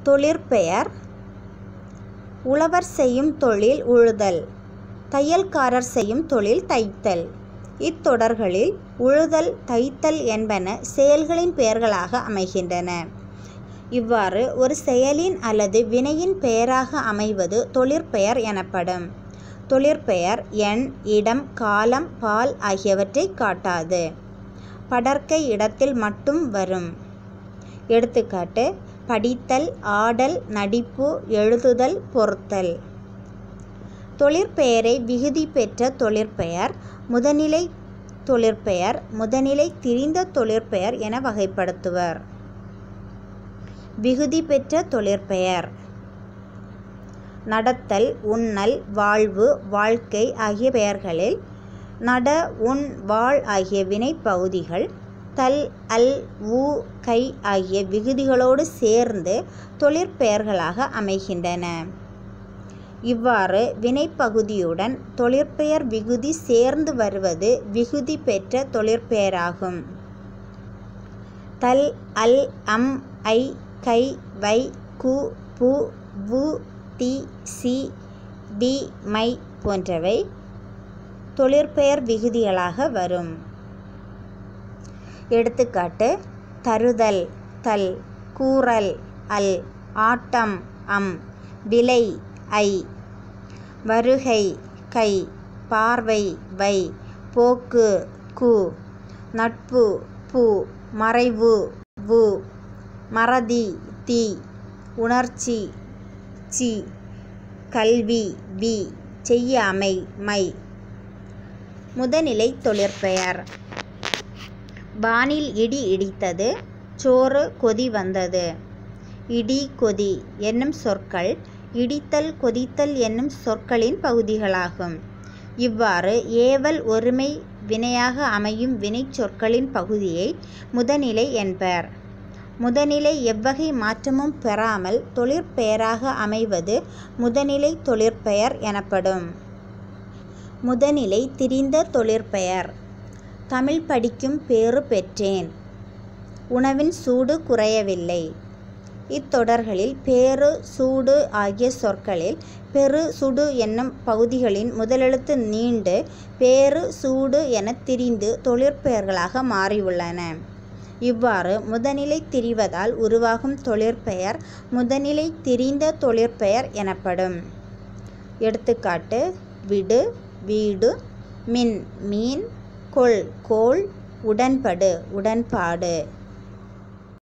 தொழிற்பெயர் உழவர் செய்யும் தொழில் உழுதல் தையல்காரர் செய்யும் தொழில் தைத்தல் இத்தொடர்களில் உழுதல் தைத்தல் என்பன செயல்களின் பெயர்களாக அமைகின்றன இவ்வாறு ஒரு செயலின் அல்லது வினையின் பெயராக அமைவது தொழிற்பெயர் எனப்படும் தொழிற்பெயர் எண் இடம் காலம் பால் ஆகியவற்றை காட்டாது படர்க்கை இடத்தில் மட்டும் வரும் எடுத்துக்காட்டு படித்தல் ஆடல் நடிப்பு எழுதுதல் பொறுத்தல் தொழிற்பெயரை விகுதி பெற்ற தொழிற்பெயர் முதனிலை தொழிற்பெயர் முதனிலை திரிந்த தொழிற்பெயர் என வகைப்படுத்துவர் விகுதி பெற்ற தொழிற்பெயர் நடத்தல் உண்ணல் வாழ்வு வாழ்க்கை ஆகிய பெயர்களில் நட உண் வாழ் ஆகிய வினைப்பகுதிகள் தல் அல் உ கை ஆகிய விகுதிகளோடு சேர்ந்து தொழிற்பெயர்களாக அமைகின்றன இவ்வாறு வினைப்பகுதியுடன் தொழிற்பெயர் விகுதி சேர்ந்து வருவது விகுதி பெற்ற தொழிற்பெயராகும் தல் அல் அம் ஐ கை வை கு பு வு தி சி டி மை போன்றவை தொழிற்பெயர் விகுதிகளாக வரும் எடுத்துக்காட்டு தருதல் தல் கூறல் அல் ஆட்டம் அம் விலை ஐ வருகை கை பார்வை வை போக்கு கு நட்பு பு மறைவு வு மறதி தி உணர்ச்சி சி கல்வி வி செய்யாமை மை முதனிலை தொழிற்பெயர் வானில் இடி இடித்தது சோறு கொதி வந்தது இடி கொதி என்னும் சொற்கள் இடித்தல் கொதித்தல் என்னும் சொற்களின் பகுதிகளாகும் இவ்வாறு ஏவல் ஒருமை வினையாக அமையும் வினைச் சொற்களின் பகுதியை முதனிலை என்பர் முதனிலை எவ்வகை மாற்றமும் பெறாமல் தொழிற்பெயராக அமைவது முதனிலை தொழிற்பெயர் எனப்படும் முதனிலை திரிந்த தொழிற்பெயர் தமிழ் படிக்கும் பேறு பெற்றேன் உணவின் சூடு குறையவில்லை இத்தொடர்களில் பேறு சூடு ஆகிய சொற்களில் பெரு சுடு என்னும் பகுதிகளின் முதலெழுத்து நீண்டு பேறு சூடு என திரிந்து தொழிற்பெயர்களாக மாறியுள்ளன இவ்வாறு முதனிலை திரிவதால் உருவாகும் தொழிற்பெயர் முதனிலை திரிந்த தொழிற்பெயர் எனப்படும் எடுத்துக்காட்டு விடு வீடு மின் மீன் கொள் கோள் உடன்படு உடன்பாடு